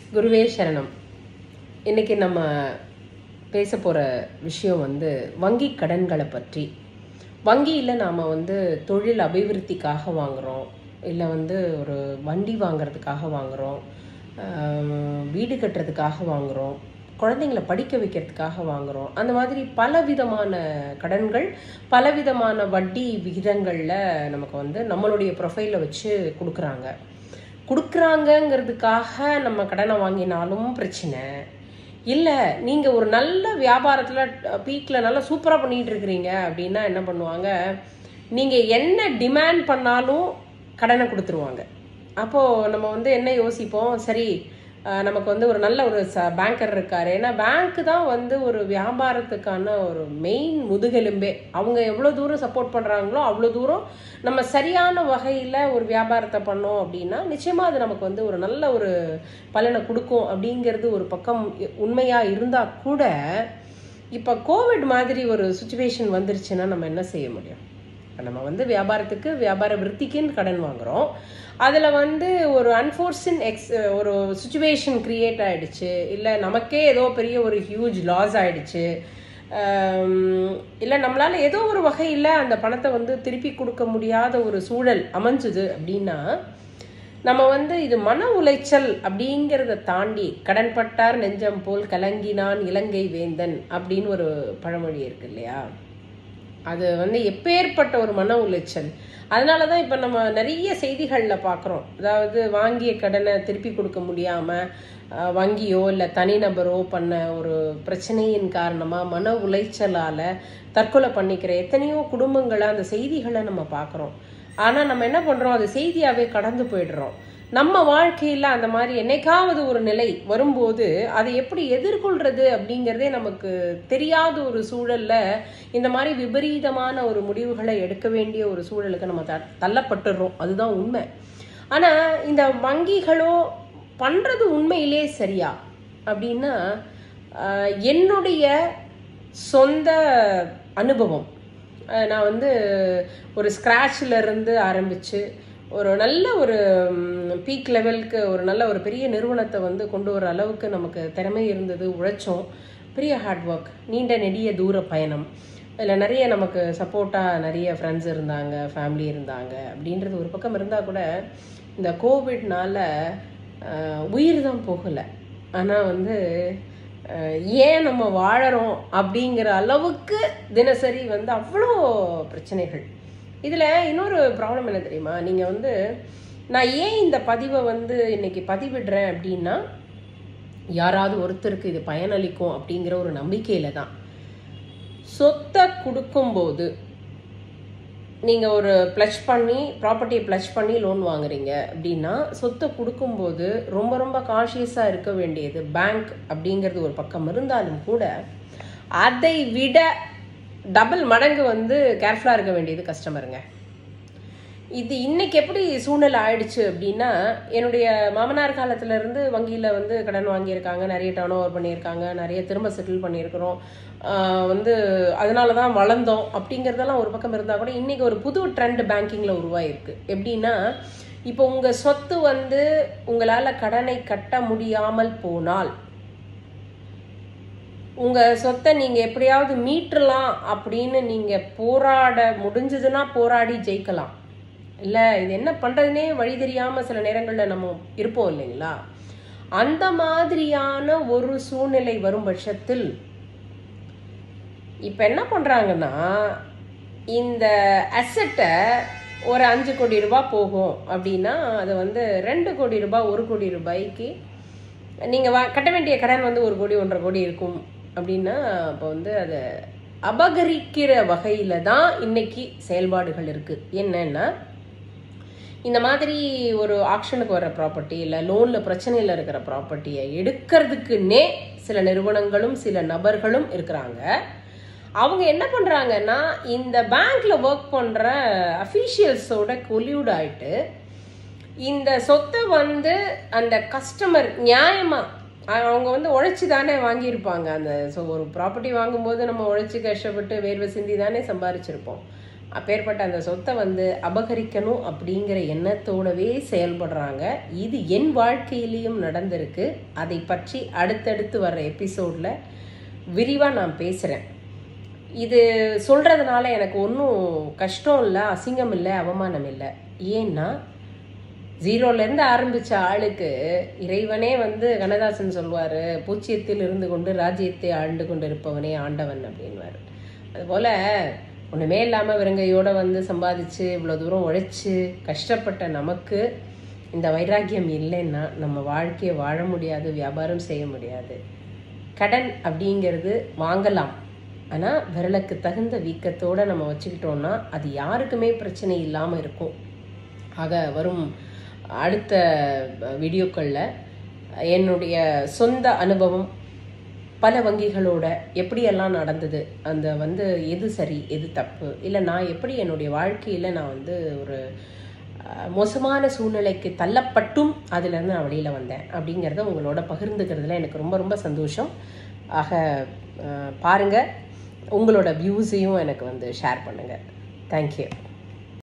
குருவே சரணம் இன்னைக்கு நம்ம பேச போகிற விஷயம் வந்து வங்கி கடன்களை பற்றி வங்கியில் நாம் வந்து தொழில் அபிவிருத்திக்காக வாங்குகிறோம் இல்லை வந்து ஒரு வண்டி வாங்குறதுக்காக வாங்குகிறோம் வீடு கட்டுறதுக்காக வாங்குகிறோம் குழந்தைங்கள படிக்க வைக்கிறதுக்காக வாங்குகிறோம் அந்த மாதிரி பலவிதமான கடன்கள் பலவிதமான வட்டி விகிதங்களில் நமக்கு வந்து நம்மளுடைய ப்ரொஃபைலை வச்சு கொடுக்குறாங்க கொடுக்குறாங்கங்கிறதுக்காக நம்ம கடனை வாங்கினாலும் பிரச்சனை இல்லை நீங்கள் ஒரு நல்ல வியாபாரத்தில் பீக்கில் நல்லா சூப்பராக பண்ணிகிட்டு இருக்கிறீங்க அப்படின்னா என்ன பண்ணுவாங்க நீங்கள் என்ன டிமாண்ட் பண்ணாலும் கடனை கொடுத்துருவாங்க அப்போது நம்ம வந்து என்ன யோசிப்போம் சரி அஹ், நமக்கு வந்து ஒரு நல்ல ஒரு ச பேங்கர் இருக்காரு ஏன்னா பேங்க்கு தான் வந்து ஒரு வியாபாரத்துக்கான ஒரு மெயின் முதுகெலும்பே அவங்க எவ்வளோ தூரம் சப்போர்ட் பண்ணுறாங்களோ அவ்வளோ தூரம் நம்ம சரியான வகையில் ஒரு வியாபாரத்தை பண்ணோம் அப்படின்னா நிச்சயமாக அது நமக்கு வந்து ஒரு நல்ல ஒரு பலனை கொடுக்கும் அப்படிங்கிறது ஒரு பக்கம் உண்மையாக இருந்தால் கூட இப்போ கோவிட் மாதிரி ஒரு சுச்சுவேஷன் வந்துருச்சுன்னா நம்ம என்ன செய்ய முடியும் இப்ப நம்ம வந்து வியாபாரத்துக்கு வியாபார விருத்திக்குன்னு கடன் வாங்குறோம் அதில் வந்து ஒரு அன்ஃபோர்ஸின் எக்ஸ் ஒரு சுச்சுவேஷன் கிரியேட் ஆயிடுச்சு இல்லை நமக்கே ஏதோ பெரிய ஒரு ஹியூஜ் லாஸ் ஆயிடுச்சு இல்லை நம்மளால ஏதோ ஒரு வகையில் அந்த பணத்தை வந்து திருப்பி கொடுக்க முடியாத ஒரு சூழல் அமைஞ்சுது அப்படின்னா நம்ம வந்து இது மன உளைச்சல் அப்படிங்கிறத தாண்டி கடன்பட்டார் நெஞ்சம் போல் கலங்கினான் இலங்கை வேந்தன் அப்படின்னு ஒரு பழமொழி இருக்கு இல்லையா அது வந்து எப்பேற்பட்ட ஒரு மன உளைச்சல் அதனால தான் இப்போ நம்ம நிறைய செய்திகளில் பார்க்குறோம் அதாவது வாங்கிய கடனை திருப்பி கொடுக்க முடியாமல் வங்கியோ இல்லை தனிநபரோ பண்ண ஒரு பிரச்சனையின் காரணமாக மன உளைச்சலால் தற்கொலை பண்ணிக்கிற எத்தனையோ குடும்பங்களை அந்த செய்திகளை நம்ம பார்க்குறோம் ஆனால் நம்ம என்ன பண்ணுறோம் அது செய்தியாகவே கடந்து போயிடுறோம் நம்ம வாழ்க்கையில் அந்த மாதிரி என்னைக்காவது ஒரு நிலை வரும்போது அதை எப்படி எதிர்கொள்றது அப்படிங்கிறதே நமக்கு தெரியாத ஒரு சூழல்ல இந்த மாதிரி விபரீதமான ஒரு முடிவுகளை எடுக்க வேண்டிய ஒரு சூழலுக்கு நம்ம த தள்ளப்பட்டுடுறோம் அதுதான் உண்மை ஆனால் இந்த வங்கிகளோ பண்ணுறது உண்மையிலே சரியா அப்படின்னா ஆஹ், என்னுடைய சொந்த அனுபவம் அஹ் நான் வந்து ஒரு ஸ்க்ராட்ச்ல இருந்து ஆரம்பித்து ஒரு நல்ல ஒரு பீக் லெவலுக்கு ஒரு நல்ல ஒரு பெரிய நிறுவனத்தை வந்து கொண்டு வர அளவுக்கு நமக்கு திறமை இருந்தது உழைச்சோம் பெரிய ஹார்ட் ஒர்க் நீண்ட நெடிய தூர பயணம் அதில் நிறைய நமக்கு சப்போர்ட்டாக நிறைய ஃப்ரெண்ட்ஸ் இருந்தாங்க ஃபேமிலி இருந்தாங்க அப்படின்றது ஒரு பக்கம் இருந்தால் கூட இந்த கோவிட்னால உயிர் தான் போகலை ஆனால் வந்து அஹ், ஏன் நம்ம வாழறோம் அப்படிங்கிற அளவுக்கு தினசரி வந்து அவ்வளோ பிரச்சனைகள் இதில் இன்னொரு ப்ராப்ளம் என்ன தெரியுமா நீங்கள் வந்து நான் ஏன் இந்த பதிவை வந்து இன்னைக்கு பதிவிடுறேன் அப்படின்னா யாராவது ஒருத்தருக்கு இது பயனளிக்கும் அப்படிங்கிற ஒரு நம்பிக்கையில தான் சொத்தை கொடுக்கும்போது நீங்கள் ஒரு ப்ளச் பண்ணி ப்ராப்பர்ட்டியை ப்ளச் பண்ணி லோன் வாங்குறீங்க அப்படின்னா சொத்தை கொடுக்கும்போது ரொம்ப ரொம்ப காஷியஸாக இருக்க வேண்டியது பேங்க் அப்படிங்கிறது ஒரு பக்கம் இருந்தாலும் கூட அதை விட டபுள் மடங்கு வந்து கேர்ஃபுல்லாக இருக்க வேண்டியது கஸ்டமருங்க இது இன்னைக்கு எப்படி சூழ்நிலை ஆயிடுச்சு அப்படின்னா என்னுடைய மாமனார் காலத்துல இருந்து வங்கியில வந்து கடன் வாங்கியிருக்காங்க நிறைய டர்ன் ஓவர் பண்ணியிருக்காங்க நிறைய திரும்ப செட்டில் பண்ணியிருக்கிறோம் ஆஹ் வந்து அதனால தான் வளர்ந்தோம் அப்படிங்கிறதெல்லாம் ஒரு பக்கம் இருந்தால் கூட இன்னைக்கு ஒரு புது ட்ரெண்ட் பேங்கிங்ல உருவாயிருக்கு எப்படின்னா இப்போ உங்க சொத்து வந்து உங்களால கடனை கட்ட முடியாமல் போனால் உங்க சொத்தை நீங்க எப்படியாவது மீட்டலாம் அப்படின்னு நீங்க போராட முடிஞ்சதுன்னா போராடி ஜெயிக்கலாம் இல்ல இது என்ன பண்றதுனே வழி தெரியாம சில நேரங்கள்ல நம்ம இருப்போம் இல்லைங்களா அந்த மாதிரியான ஒரு சூழ்நிலை வரும் பட்சத்தில் இப்ப என்ன பண்றாங்கன்னா இந்த அசட்டை ஒரு அஞ்சு கோடி ரூபாய் போகும் அப்படின்னா அது வந்து ரெண்டு கோடி ரூபாய் ஒரு கோடி ரூபாய்க்கு நீங்கள் வா கட்ட வேண்டிய கடன் வந்து ஒரு கோடி ஒன்றரை கோடி இருக்கும் அப்படின்னா இப்போ வந்து அதை அபகரிக்கிற வகையில் தான் இன்னைக்கு செயல்பாடுகள் இருக்குது என்னன்னா இந்த மாதிரி ஒரு ஆக்ஷனுக்கு வர ப்ராப்பர்ட்டி இல்லை லோனில் பிரச்சனையில் இருக்கிற ப்ராப்பர்ட்டியை எடுக்கிறதுக்குன்னே சில நிறுவனங்களும் சில நபர்களும் இருக்கிறாங்க அவங்க என்ன பண்ணுறாங்கன்னா இந்த பேங்க்ல ஒர்க் பண்ணுற அஃபீஷியல்ஸோட கொல்யூட் ஆயிட்டு இந்த சொத்தை வந்து அந்த கஸ்டமர் நியாயமா அஹ் அவங்க வந்து உழைச்சி தானே வாங்கியிருப்பாங்க அந்த ஸோ ஒரு ப்ராப்பர்ட்டி வாங்கும்போது நம்ம உழைச்சி கஷ்டப்பட்டு வேர்வை சிந்தி தானே சம்பாரிச்சிருப்போம் அப்பேற்பட்ட அந்த சொத்தை வந்து அபகரிக்கணும் அப்படிங்கிற எண்ணத்தோடவே செயல்படுறாங்க இது என் வாழ்க்கையிலையும் நடந்திருக்கு அதை பற்றி அடுத்தடுத்து வர்ற எபிசோடில் விரிவாக நான் பேசுகிறேன் இது சொல்கிறதுனால எனக்கு ஒன்றும் கஷ்டம் இல்லை அசிங்கம் இல்லை அவமானம் இல்லை ஏன்னா ஜீரோலேருந்து ஆரம்பித்த ஆளுக்கு இறைவனே வந்து கண்ணதாசன் சொல்வார் பூச்சியத்தில் இருந்து கொண்டு ராஜ்யத்தை ஆண்டு கொண்டு இருப்பவனே ஆண்டவன் அப்படின்வார் அதுபோல் ஒன்றுமே இல்லாமல் விரங்கையோடு வந்து சம்பாதிச்சு இவ்வளோ தூரம் உழைச்சி கஷ்டப்பட்ட நமக்கு இந்த வைராக்கியம் இல்லைன்னா நம்ம வாழ்க்கையை வாழ முடியாது வியாபாரம் செய்ய முடியாது கடன் அப்படிங்கிறது வாங்கலாம் ஆனால் விரலுக்கு தகுந்த வீக்கத்தோடு நம்ம வச்சுக்கிட்டோம்னா அது யாருக்குமே பிரச்சனை இல்லாமல் இருக்கும் ஆக வரும் அடுத்த வீடியோக்களில் என்னுடைய சொந்த அனுபவம் பல வங்கிகளோட எப்படியெல்லாம் நடந்தது அந்த வந்து எது சரி எது தப்பு இல்லை நான் எப்படி என்னுடைய வாழ்க்கையில் நான் வந்து ஒரு அஹ், மோசமான சூழ்நிலைக்கு தள்ளப்பட்டும் அதுலேருந்து நான் வெளியில் வந்தேன் அப்படிங்கிறத உங்களோட பகிர்ந்துக்கிறதுல எனக்கு ரொம்ப ரொம்ப சந்தோஷம் ஆக அஹ், பாருங்க உங்களோட வியூஸையும் எனக்கு வந்து ஷேர் பண்ணுங்கள் தேங்க்யூ